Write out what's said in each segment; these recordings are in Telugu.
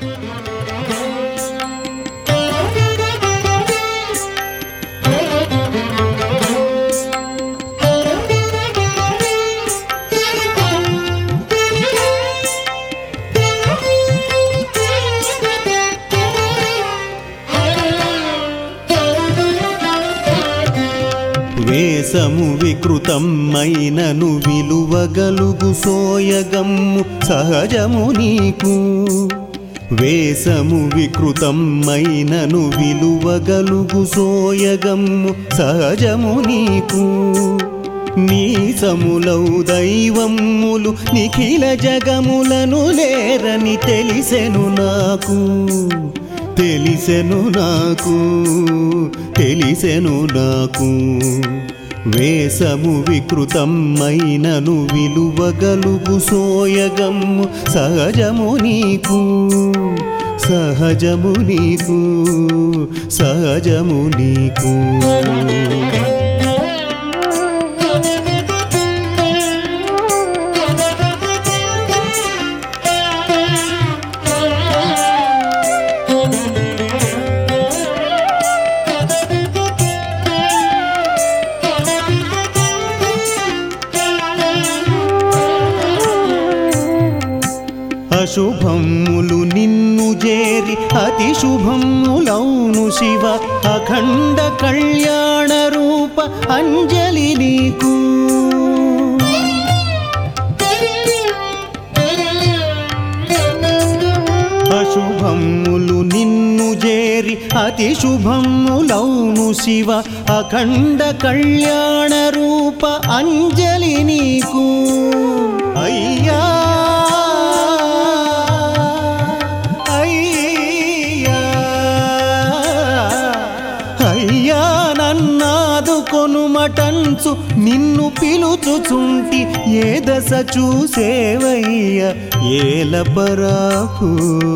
వేసము వికృతమైనను విలువగలుగు సోయగమ్ము సహజము నీకు వేసము వికృతమైనను విలువగలుగు సోయగమ్ము సహజము నీకు నీసములౌ దైవమ్ములు నిఖిల జగములను లేరని తెలిసెను నాకు తెలిసెను నాకు తెలిసెను నాకు వేసము వికృతమైనను విలువగలుగు సోయగమ్ము సహజము నీకు సహజము నీకు సహజము నీకు అశుభములు నిన్ను చేరి అతి శుభములౌను శివ అఖండ కళ్యాణ రూప అంజలి నీకు అశుభములు నిన్ను చేరి అతి శుభములౌను శివ అఖండ కళ్యాణ రూప అంజలి నీకు అయ్యా అయ్యా అయ్యా నన్నాదు కొనుమటంచు నిన్ను పిలుచుచుంటి ఏ దశ చూసేవయ్య ఏల పరాకు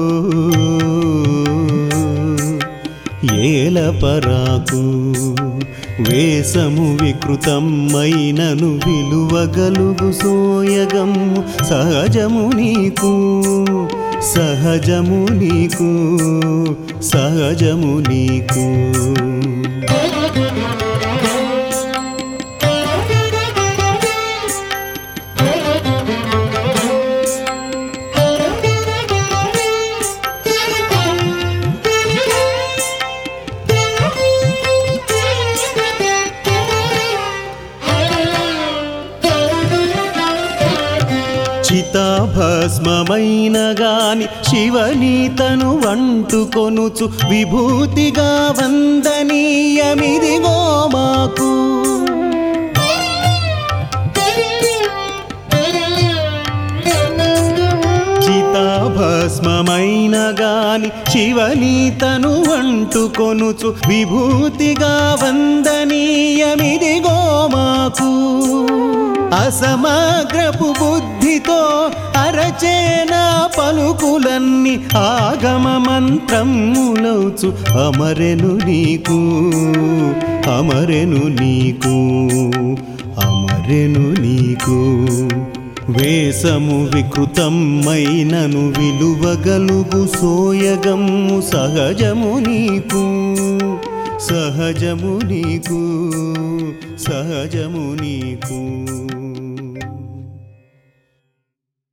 ఏల పరాకు వేసము వికృతమైనను విలువగలుగు సోయగము సహజము నీకు సహజము నీకు సహజము నీకు చితాభస్మమైన గాని శివని తను వంటుకొనుచు విభూతిగా వందనీయమిదిగో మాకు చితాభస్మమైన గాని శివని తను వంటుకొనుచు విభూతిగా వందనీయమిదిగో మాకు అసమగ్రపు బుద్ధితో అరచేన పలుకులన్నీ ఆగమ మంత్రములవుచు అమరెను నీకు అమరెను నీకు అమరెను నీకు వేసము వికృతమైనను విలువగలుగు సోయగము సహజము నీకు సహజము నీకు సహజము నీకు